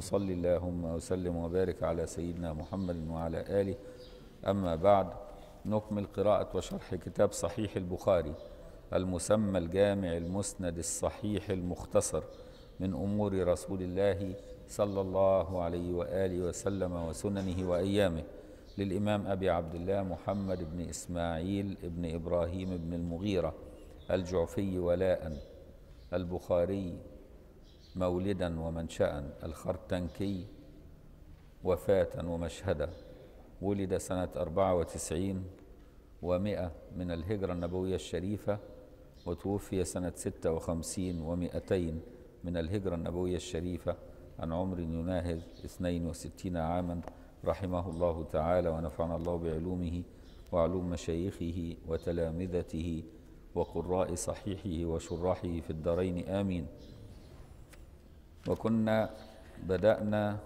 وصل اللهم وسلم وبارك على سيدنا محمد وعلى آله أما بعد نكمل قراءة وشرح كتاب صحيح البخاري المسمى الجامع المسند الصحيح المختصر من أمور رسول الله صلى الله عليه وآله وسلم وسننه وأيامه للإمام أبي عبد الله محمد بن إسماعيل بن إبراهيم بن المغيرة الجعفي ولاء البخاري مولدا ومنشأ الخرتنكي وفاة ومشهدا ولد سنة أربعة وتسعين ومائة من الهجرة النبوية الشريفة وتوفي سنة ستة وخمسين ومائتين من الهجرة النبوية الشريفة عن عمر يناهز اثنين وستين عاما رحمه الله تعالى ونفعنا الله بعلومه وعلوم مشايخه وتلامذته وقراء صحيحه وشراحه في الدارين آمين وكنا بدأنا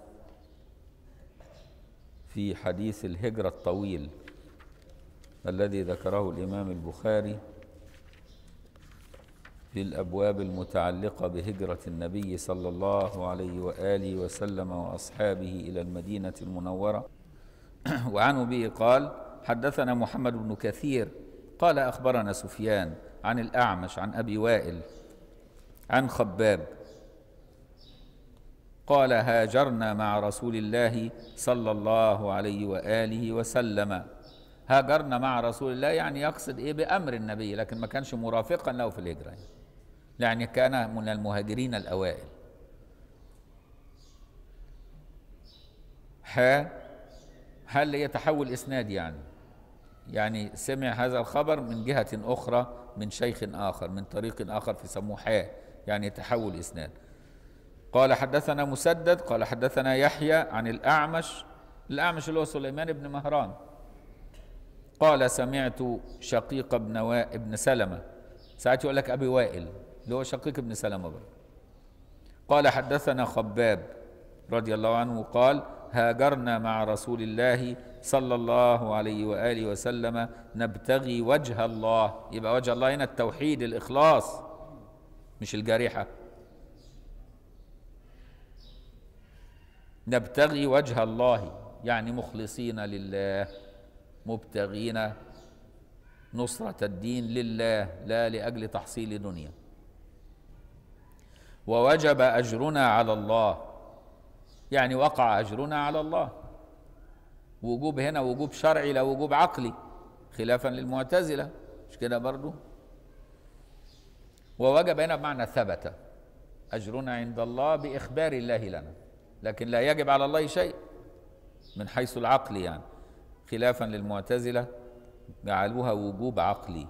في حديث الهجرة الطويل الذي ذكره الإمام البخاري في الأبواب المتعلقة بهجرة النبي صلى الله عليه وآله وسلم وأصحابه إلى المدينة المنورة وعنه به قال حدثنا محمد بن كثير قال أخبرنا سفيان عن الأعمش عن أبي وائل عن خباب قال هاجرنا مع رسول الله صلى الله عليه وآله وسلم هاجرنا مع رسول الله يعني يقصد إيه بأمر النبي لكن ما كانش مرافقا له في الهجرة يعني, يعني كان من المهاجرين الأوائل ها هل يتحول إسناد يعني يعني سمع هذا الخبر من جهة أخرى من شيخ آخر من طريق آخر فسموه حاء يعني تحول إسناد قال حدثنا مسدد قال حدثنا يحيى عن الأعمش الأعمش اللي هو سليمان بن مهران قال سمعت شقيق بن وا... ابن سلمة ساعات يقول لك أبي وائل اللي هو شقيق ابن سلمة برضه قال حدثنا خباب رضي الله عنه قال هاجرنا مع رسول الله صلى الله عليه وآله وسلم نبتغي وجه الله يبقى وجه الله هنا التوحيد الإخلاص مش الجارحة نبتغي وجه الله يعني مخلصين لله مبتغين نصرة الدين لله لا لأجل تحصيل دنيا ووجب أجرنا على الله يعني وقع أجرنا على الله وجوب هنا وجوب شرعي لا وجوب عقلي خلافا للمعتزلة مش كده برضو ووجب هنا بمعنى ثبت أجرنا عند الله بإخبار الله لنا لكن لا يجب على الله شيء من حيث العقل يعني خلافا للمعتزلة جعلوها وجوب عقلي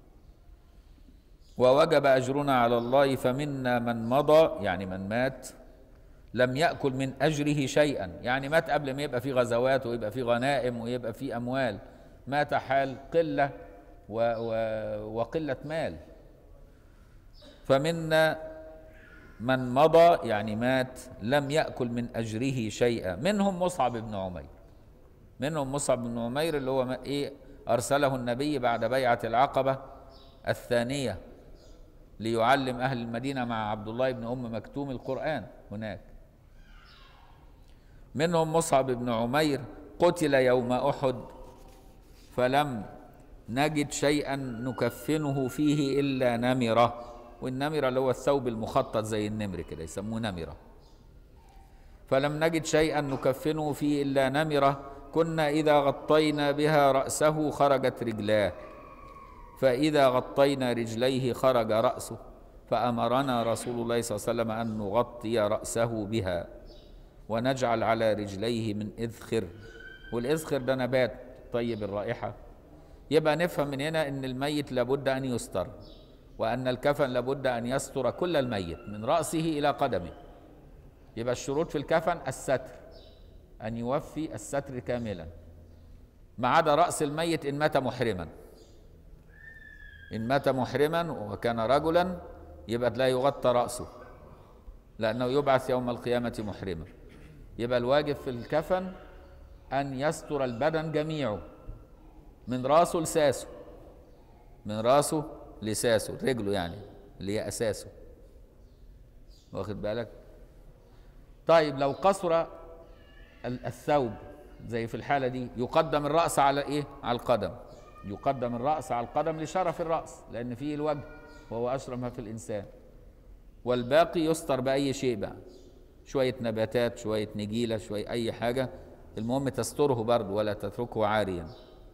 ووجب أجرنا على الله فمنا من مضى يعني من مات لم يأكل من أجره شيئا يعني مات قبل ما يبقى في غزوات ويبقى في غنائم ويبقى في أموال مات حال قلة و و وقلة مال فمنا من مضى يعني مات لم يأكل من أجره شيئا منهم مصعب بن عمير منهم مصعب بن عمير اللي هو إيه أرسله النبي بعد بيعة العقبة الثانية ليعلم أهل المدينة مع عبد الله بن أم مكتوم القرآن هناك منهم مصعب بن عمير قتل يوم أحد فلم نجد شيئا نكفنه فيه إلا نمرة والنمرة اللي هو الثوب المخطط زي النمر كده يسموه نمرة فلم نجد شيئا نكفنه فيه إلا نمرة كنا إذا غطينا بها رأسه خرجت رجلاه فإذا غطينا رجليه خرج رأسه فأمرنا رسول الله صلى الله عليه وسلم أن نغطي رأسه بها ونجعل على رجليه من إذخر والإذخر ده نبات طيب الرائحة يبقى نفهم من هنا أن الميت لابد أن يستر وأن الكفن لابد أن يستر كل الميت من رأسه إلى قدمه يبقى الشروط في الكفن الستر أن يوفي الستر كاملا ما عدا رأس الميت إن مات محرما إن مات محرما وكان رجلا يبقى لا يغطى رأسه لأنه يبعث يوم القيامة محرما يبقى الواجب في الكفن أن يستر البدن جميعه من راسه لساسه من راسه لساسه رجله يعني اللي هي أساسه واخد بالك طيب لو قصر ال- الثوب زي في الحالة دي يقدم الرأس على إيه؟ على القدم يقدم الرأس على القدم لشرف الرأس لأن فيه الوجه وهو أشرف ما في الإنسان والباقي يستر بأي شيء بقى شوية نباتات شوية نجيلة شوية أي حاجة المهم تستره برضه ولا تتركه عاريا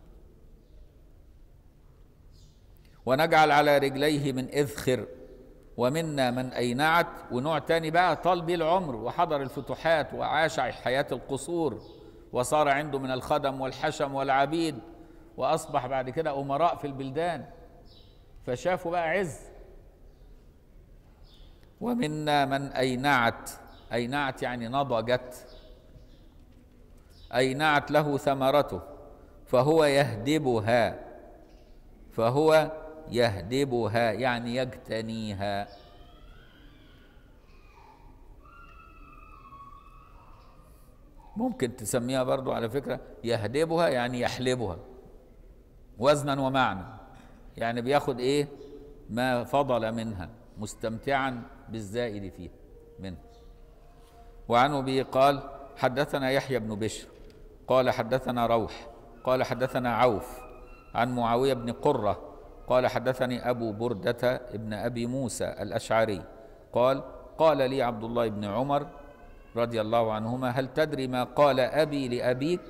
ونجعل على رجليه من إذخر ومنا من أينعت ونوع تاني بقى طال بيه العمر وحضر الفتوحات وعاش حياة القصور وصار عنده من الخدم والحشم والعبيد وأصبح بعد كده أمراء في البلدان فشافوا بقى عز ومنا من أينعت أينعت يعني نضجت أينعت له ثمرته فهو يهدبها فهو يهدبها يعني يجتنيها ممكن تسميها برضو على فكرة يهدبها يعني يحلبها وزنا ومعنى يعني بياخد ايه ما فضل منها مستمتعا بالزائد فيه منه وعن ابي قال حدثنا يحيى بن بشر قال حدثنا روح قال حدثنا عوف عن معاويه بن قره قال حدثني ابو برده ابن ابي موسى الاشعري قال قال لي عبد الله بن عمر رضي الله عنهما هل تدري ما قال ابي لابيك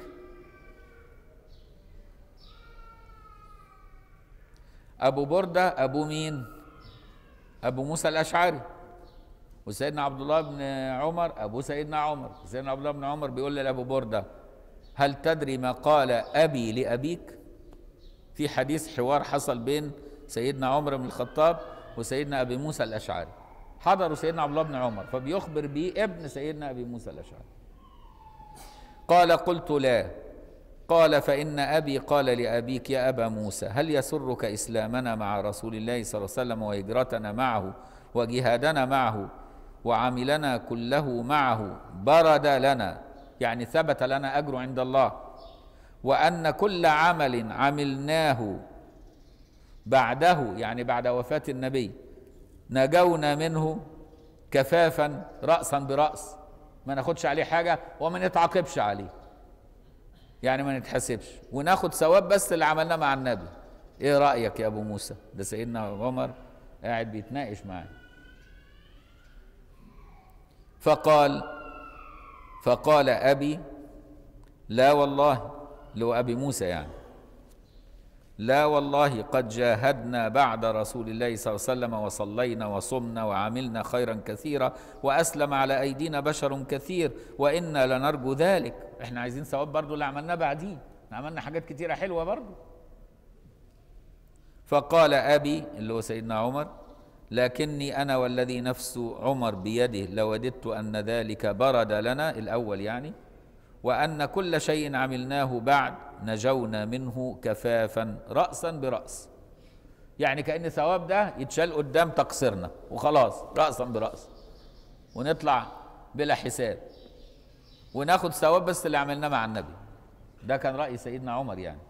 ابو برده ابو مين ابو موسى الاشعري وسيدنا عبد الله بن عمر ابو سيدنا عمر سيدنا عبد الله بن عمر بيقول لابو برده هل تدري ما قال ابي لابيك في حديث حوار حصل بين سيدنا عمر بن الخطاب وسيدنا ابي موسى الاشعري حضروا سيدنا عبد الله بن عمر فبيخبر به ابن سيدنا ابي موسى الاشعري قال قلت لا قال فان ابي قال لابيك يا ابا موسى هل يسرك اسلامنا مع رسول الله صلى الله عليه وسلم وهجرتنا معه وجهادنا معه وعملنا كله معه برد لنا يعني ثبت لنا اجر عند الله وان كل عمل عملناه بعده يعني بعد وفاه النبي نجونا منه كفافا راسا براس ما ناخدش عليه حاجه وما نتعاقبش عليه يعني ما نتحاسبش وناخد ثواب بس اللي عملناه مع النبي ايه رايك يا ابو موسى ده سيدنا عمر قاعد بيتناقش معاه فقال فقال ابي لا والله لو ابي موسى يعني لا والله قد جاهدنا بعد رسول الله صلى الله عليه وسلم وصلينا وصمنا وعملنا خيرا كثيرا واسلم على ايدينا بشر كثير وانا لنرجو ذلك احنا عايزين ثواب برضو اللي عملناه بعديه احنا عملنا حاجات كتيره حلوه برضو فقال ابي اللي هو سيدنا عمر لكني انا والذي نفس عمر بيده لوددت ان ذلك برد لنا الاول يعني وان كل شيء عملناه بعد نجونا منه كفافا راسا براس يعني كان الثواب ده يتشال قدام تقصيرنا وخلاص راسا براس ونطلع بلا حساب وناخد ثواب بس اللي عملناه مع النبي ده كان راي سيدنا عمر يعني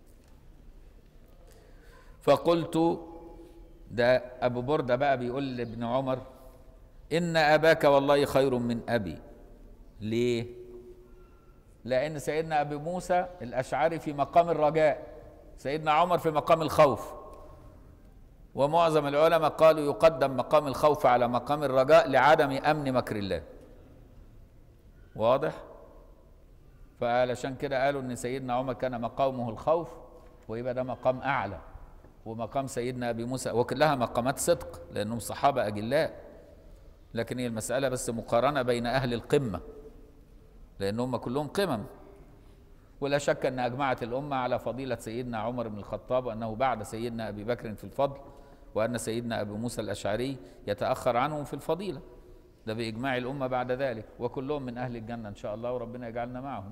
فقلت ده ابو برده بقى بيقول لابن عمر ان اباك والله خير من ابي ليه لان سيدنا ابي موسى الاشعري في مقام الرجاء سيدنا عمر في مقام الخوف ومعظم العلماء قالوا يقدم مقام الخوف على مقام الرجاء لعدم امن مكر الله واضح فعلشان كده قالوا ان سيدنا عمر كان مقامه الخوف ويبقى ده مقام اعلى ومقام سيدنا ابي موسى وكلها مقامات صدق لانهم صحابه اجلاء لكن هي المساله بس مقارنه بين اهل القمه لان هم كلهم قمم ولا شك ان اجمعت الامه على فضيله سيدنا عمر بن الخطاب وانه بعد سيدنا ابي بكر في الفضل وان سيدنا ابي موسى الاشعري يتاخر عنهم في الفضيله ده باجماع الامه بعد ذلك وكلهم من اهل الجنه ان شاء الله وربنا يجعلنا معهم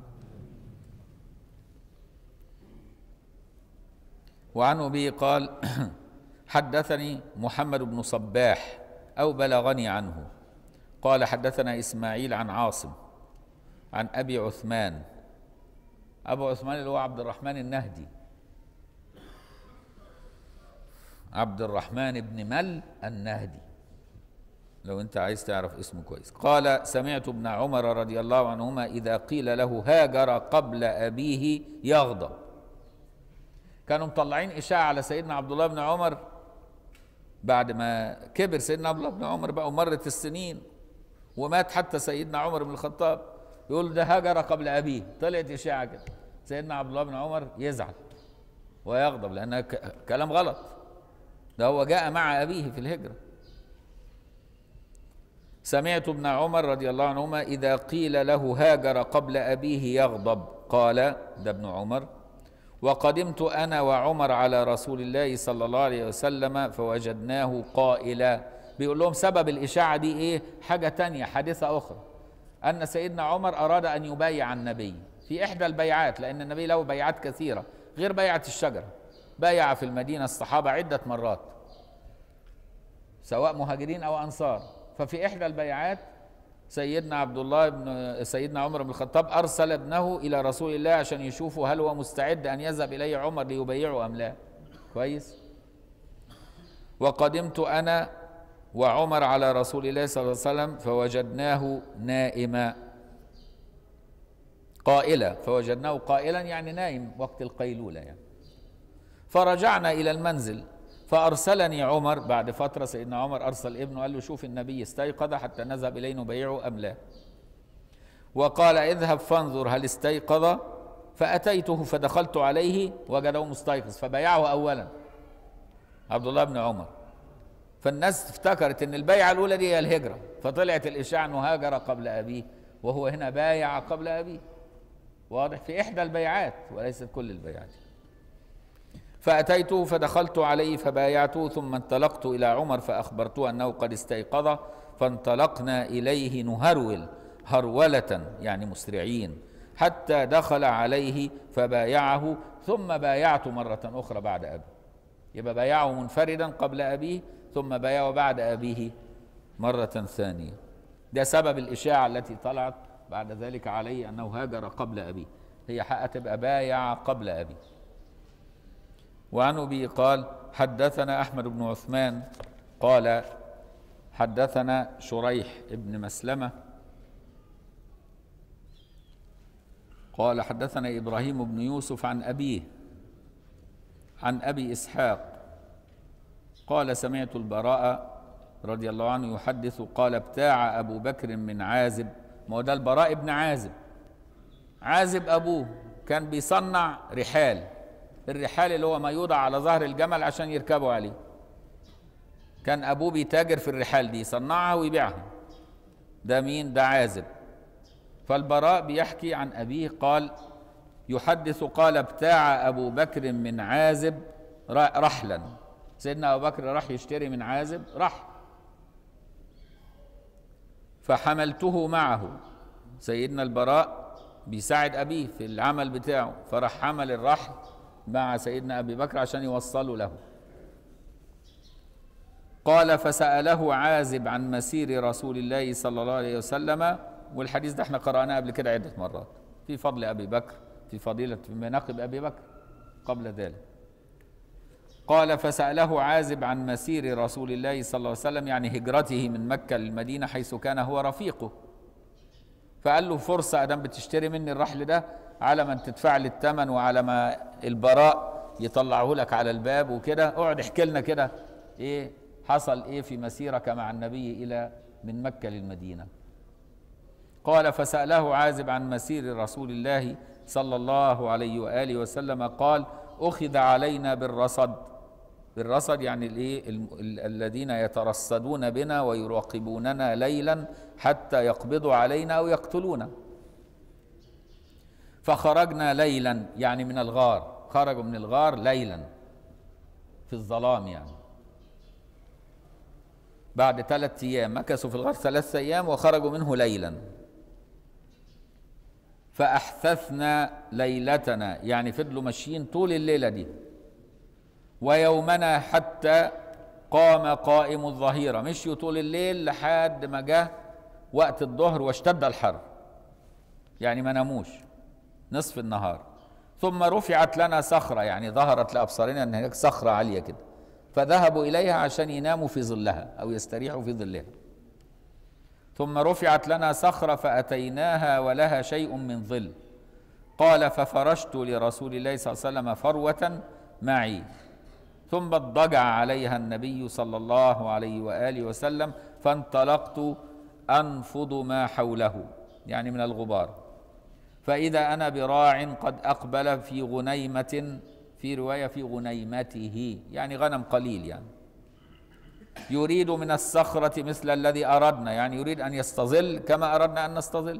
وعن ابي قال حدثني محمد بن صباح او بلغني عنه قال حدثنا اسماعيل عن عاصم عن ابي عثمان ابو عثمان اللي هو عبد الرحمن النهدي عبد الرحمن بن مل النهدي لو انت عايز تعرف اسمه كويس قال سمعت ابن عمر رضي الله عنهما اذا قيل له هاجر قبل ابيه يغضب كانوا مطلعين اشاعه على سيدنا عبد الله بن عمر بعد ما كبر سيدنا عبد الله بن عمر بقى ومرت السنين ومات حتى سيدنا عمر بن الخطاب يقول ده هاجر قبل ابيه طلعت اشاعه كده سيدنا عبد الله بن عمر يزعل ويغضب لانها ك- كلام غلط ده هو جاء مع ابيه في الهجره سمعت ابن عمر رضي الله عنهما إذا قيل له هاجر قبل أبيه يغضب قال ده ابن عمر وقدمت أنا وعمر على رسول الله صلى الله عليه وسلم فوجدناه قائلا بيقول لهم سبب الإشاعة دي إيه حاجة تانية حادثة أخرى أن سيدنا عمر أراد أن يبايع النبي في إحدى البيعات لأن النبي له بيعات كثيرة غير بيعة الشجرة بايع في المدينة الصحابة عدة مرات سواء مهاجرين او انصار ففي احدى البيعات سيدنا عبد الله بن سيدنا عمر بن الخطاب ارسل ابنه الى رسول الله عشان يشوفوا هل هو مستعد ان يذهب اليه عمر ليبايعه ام لا كويس وقدمت انا وعمر على رسول الله صلى الله عليه وسلم فوجدناه نائما قائلا فوجدناه قائلا يعني نايم وقت القيلوله يعني فرجعنا الى المنزل فارسلني عمر بعد فتره سيدنا عمر ارسل ابنه قال له شوف النبي استيقظ حتى نذهب اليه نبيعه ام لا وقال اذهب فانظر هل استيقظ فاتيته فدخلت عليه وجده مستيقظ فبايعه اولا عبد الله بن عمر فالناس افتكرت ان البيعه الاولى دي هي الهجره فطلعت الاشاعه انه هاجر قبل ابيه وهو هنا بايع قبل ابيه واضح في احدى البيعات وليست كل البيعات فأتيته فدخلت عليه فبايعته ثم انطلقت إلى عمر فأخبرته أنه قد استيقظ فانطلقنا إليه نهرول هرولة يعني مسرعين حتى دخل عليه فبايعه ثم بايعت مرة أخرى بعد أبيه يبقى بايعه منفردا قبل أبيه ثم بايعه بعد أبيه مرة ثانية ده سبب الإشاعة التي طلعت بعد ذلك عليه أنه هاجر قبل أبيه هي حقها تبقى بايع قبل أبيه وعن ابي قال حدثنا احمد بن عثمان قال حدثنا شريح بن مسلمه قال حدثنا ابراهيم بن يوسف عن ابيه عن ابي اسحاق قال سمعت البراء رضي الله عنه يحدث قال ابتاع ابو بكر من عازب ما هو ده البراء بن عازب عازب ابوه كان بيصنع رحال الرحال اللي هو ما يوضع على ظهر الجمل عشان يركبوا عليه كان ابوه بيتاجر في الرحال دي يصنعها ويبيعها ده مين ده عازب فالبراء بيحكي عن ابيه قال يحدث قال ابتاع ابو بكر من عازب رحلا سيدنا ابو بكر راح يشتري من عازب رحل فحملته معه سيدنا البراء بيساعد ابيه في العمل بتاعه فراح حمل الرحل مع سيدنا ابي بكر عشان يوصلوا له قال فساله عازب عن مسير رسول الله صلى الله عليه وسلم والحديث ده احنا قراناه قبل كده عده مرات في فضل ابي بكر في فضيله في مناقب ابي بكر قبل ذلك قال فساله عازب عن مسير رسول الله صلى الله عليه وسلم يعني هجرته من مكه للمدينه حيث كان هو رفيقه فقال له فرصه ادام بتشتري مني الرحل ده على ما تدفع لي الثمن وعلى ما البراء يطلعه لك على الباب وكده اقعد احكي لنا كده ايه حصل ايه في مسيرك مع النبي الى من مكه للمدينه قال فساله عازب عن مسير رسول الله صلى الله عليه واله وسلم قال اخذ علينا بالرصد بالرصد يعني الايه الذين يترصدون بنا ويراقبوننا ليلا حتى يقبضوا علينا او يقتلونا فخرجنا ليلا يعني من الغار خرجوا من الغار ليلا في الظلام يعني بعد ثلاثة أيام مكثوا في الغار ثلاثة أيام وخرجوا منه ليلا فأحثثنا ليلتنا يعني فضلوا ماشيين طول الليلة دي ويومنا حتى قام قائم الظهيرة مشيوا طول الليل لحد ما جاء وقت الظهر واشتد الحر يعني ما ناموش نصف النهار ثم رفعت لنا صخرة يعني ظهرت لأبصارنا أن هناك صخرة عالية كده فذهبوا إليها عشان يناموا في ظلها أو يستريحوا في ظلها ثم رفعت لنا صخرة فأتيناها ولها شيء من ظل قال ففرشت لرسول الله صلى الله عليه وسلم فروة معي ثم اضطجع عليها النبي صلى الله عليه وآله وسلم فانطلقت أنفض ما حوله يعني من الغبار فإذا أنا براع قد أقبل في غنيمة في رواية في غنيمته يعني غنم قليل يعني يريد من الصخرة مثل الذي أردنا يعني يريد أن يستظل كما أردنا أن نستظل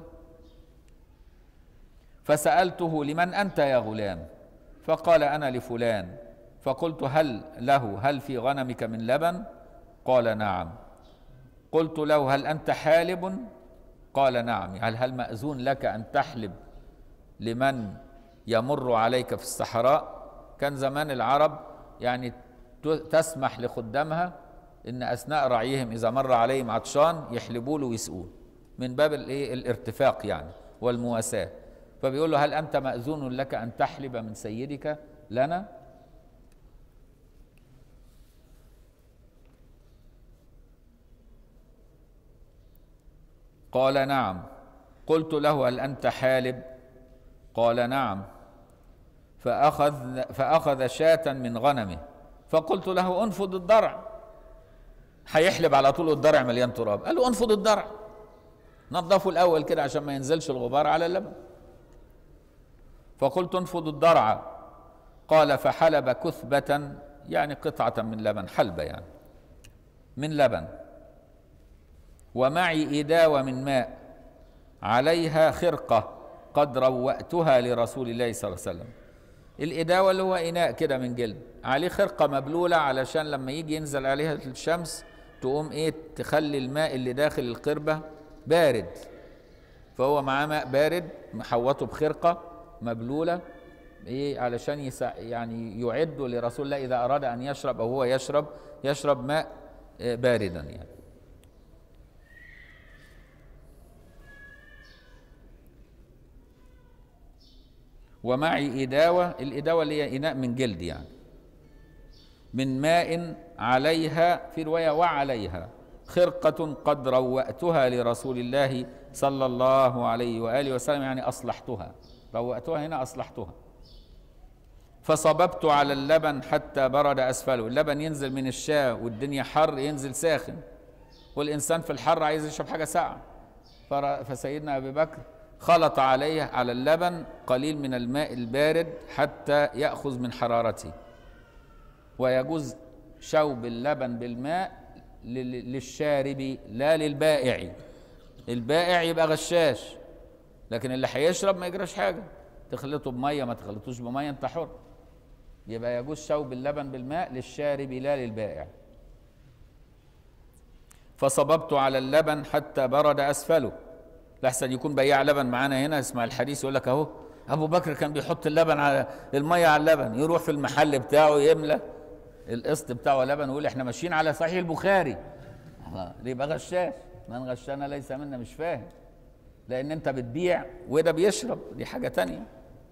فسألته لمن أنت يا غلام فقال أنا لفلان فقلت هل له هل في غنمك من لبن قال نعم قلت له هل أنت حالب قال نعم هل هل مأذون لك أن تحلب لمن يمر عليك في الصحراء كان زمان العرب يعني تسمح لخدامها ان اثناء رعيهم اذا مر عليهم عطشان يحلبوا له ويسقوه من باب الايه الارتفاق يعني والمواساه فبيقول له هل انت ماذون لك ان تحلب من سيدك لنا قال نعم قلت له هل انت حالب قال نعم فاخذ فاخذ شاة من غنمه فقلت له انفض الضرع هيحلب على طول الضرع مليان تراب قال له انفض الضرع نظفه الاول كده عشان ما ينزلش الغبار على اللبن فقلت انفض الضرع قال فحلب كثبة يعني قطعة من لبن حلبة يعني من لبن ومعي إداوة من ماء عليها خرقة قد روأتها لرسول الله صلى الله عليه وسلم الإداوة اللي هو إناء كده من جلد عليه خرقة مبلولة علشان لما يجي ينزل عليها الشمس تقوم إيه تخلي الماء اللي داخل القربة بارد فهو معاه ماء بارد محوطه بخرقة مبلولة إيه علشان يسع يعني يعد لرسول الله إذا أراد أن يشرب أو هو يشرب يشرب ماء باردا يعني ومعي إداوة الإداوة اللي هي إناء من جلد يعني من ماء عليها في رواية وعليها خرقة قد روأتها لرسول الله صلى الله عليه وآله وسلم يعني أصلحتها روأتها هنا أصلحتها فصببت على اللبن حتى برد أسفله اللبن ينزل من الشاة والدنيا حر ينزل ساخن والإنسان في الحر عايز يشرب حاجة ساقعة فسيدنا أبي بكر خلط عليه على اللبن قليل من الماء البارد حتى يأخذ من حرارته ويجوز شوب اللبن بالماء للشارب لا للبائع البائع يبقى غشاش لكن اللي هيشرب ما يجراش حاجه تخلطه بميه ما تخلطوش بميه انت حر يبقى يجوز شوب اللبن بالماء للشارب لا للبائع فصببت على اللبن حتى برد اسفله لحسن يكون بياع لبن معانا هنا اسمع الحديث يقول لك اهو ابو بكر كان بيحط اللبن على الميه على اللبن يروح في المحل بتاعه يملى القسط بتاعه لبن ويقول احنا ماشيين على صحيح البخاري يبقى غشاش من غشنا ليس منا مش فاهم لان انت بتبيع وده بيشرب دي حاجه تانية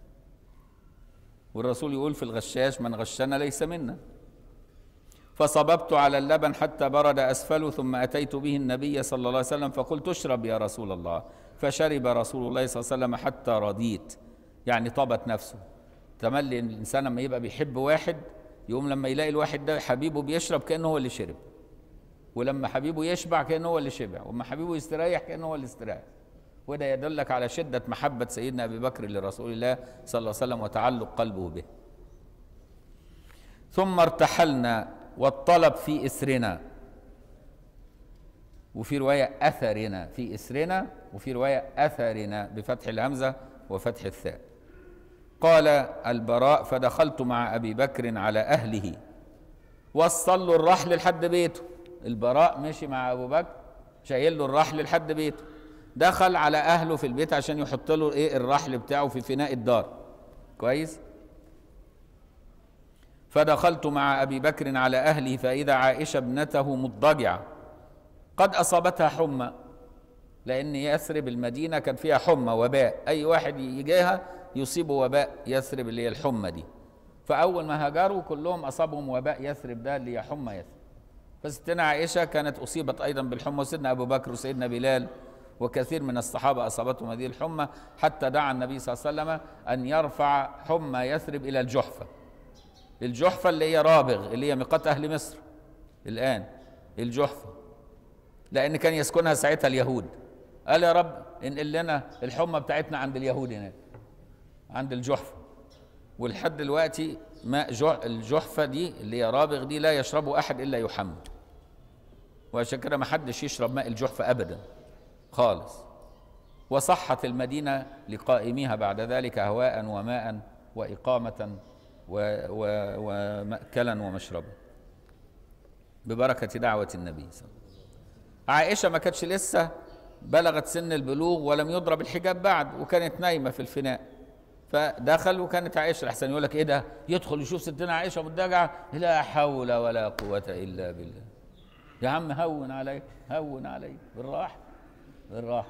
والرسول يقول في الغشاش من غشنا ليس منا فصببت على اللبن حتى برد اسفله ثم اتيت به النبي صلى الله عليه وسلم فقلت اشرب يا رسول الله فشرب رسول الله صلى الله عليه وسلم حتى رضيت يعني طابت نفسه تملي الانسان لما يبقى بيحب واحد يقوم لما يلاقي الواحد ده حبيبه بيشرب كانه هو اللي شرب ولما حبيبه يشبع كانه هو اللي شبع وما حبيبه يستريح كانه هو اللي استريح وده يدلك على شدة محبة سيدنا أبي بكر لرسول الله صلى الله عليه وسلم وتعلق قلبه به ثم ارتحلنا والطلب في إسرنا وفي رواية أثرنا في إسرنا وفي رواية أثرنا بفتح الهمزة وفتح الثاء قال البراء فدخلت مع أبي بكر على أهله وصل له الرحل لحد بيته البراء مشي مع أبو بكر شايل له الرحل لحد بيته دخل على أهله في البيت عشان يحط له إيه الرحل بتاعه في فناء الدار كويس فدخلت مع أبي بكر على أهله فإذا عائشة ابنته مضطجعة قد أصابتها حمى لأن يثرب المدينة كان فيها حمى وباء أي واحد يجيها يصيبه وباء يثرب اللي هي الحمى دي فأول ما هاجروا كلهم أصابهم وباء يثرب ده اللي هي حمى يثرب فستنا عائشة كانت أصيبت أيضا بالحمى وسيدنا أبو بكر وسيدنا بلال وكثير من الصحابة أصابتهم هذه الحمى حتى دعا النبي صلى الله عليه وسلم أن يرفع حمى يثرب إلى الجحفة الجحفة اللي هي رابغ اللي هي ميقات أهل مصر الآن الجحفة لأن كان يسكنها ساعتها اليهود قال يا رب انقل لنا الحمى بتاعتنا عند اليهود هناك عند الجحفة ولحد دلوقتي ماء جح الجحفة دي اللي هي رابغ دي لا يشربه أحد إلا يحمى وعشان كده ما حدش يشرب ماء الجحفة أبدا خالص وصحت المدينة لقائميها بعد ذلك هواء وماء وإقامة ومأكلا ومشربا ببركة دعوة النبي صلى الله عليه وسلم عائشة ما كانتش لسه بلغت سن البلوغ ولم يضرب الحجاب بعد وكانت نايمة في الفناء فدخل وكانت عائشة أحسن يقول لك إيه ده يدخل يشوف ستنا عائشة مدجعة لا حول ولا قوة إلا بالله يا عم هون علي هون علي بالراحة بالراحة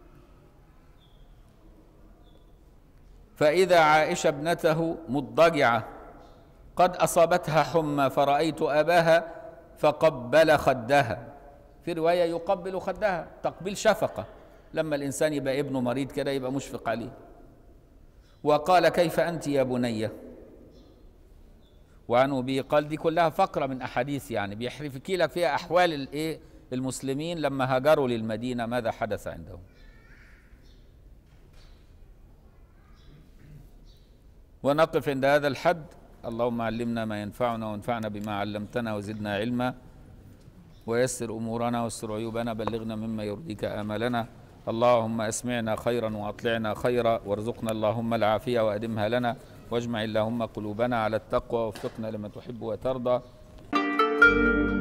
فإذا عائشة ابنته مضطجعة قد أصابتها حمى فرأيت أباها فقبل خدها في رواية يقبل خدها تقبيل شفقة لما الإنسان يبقى ابنه مريض كده يبقى مشفق عليه وقال كيف أنت يا بنية وعن أبي قال دي كلها فقرة من أحاديث يعني بيحكي لك فيها أحوال الإيه المسلمين لما هاجروا للمدينة ماذا حدث عندهم ونقف عند هذا الحد اللهم علمنا ما ينفعنا وانفعنا بما علمتنا وزدنا علما ويسر امورنا واستر عيوبنا بلغنا مما يرضيك املنا اللهم اسمعنا خيرا واطلعنا خيرا وارزقنا اللهم العافيه وادمها لنا واجمع اللهم قلوبنا على التقوى ووفقنا لما تحب وترضى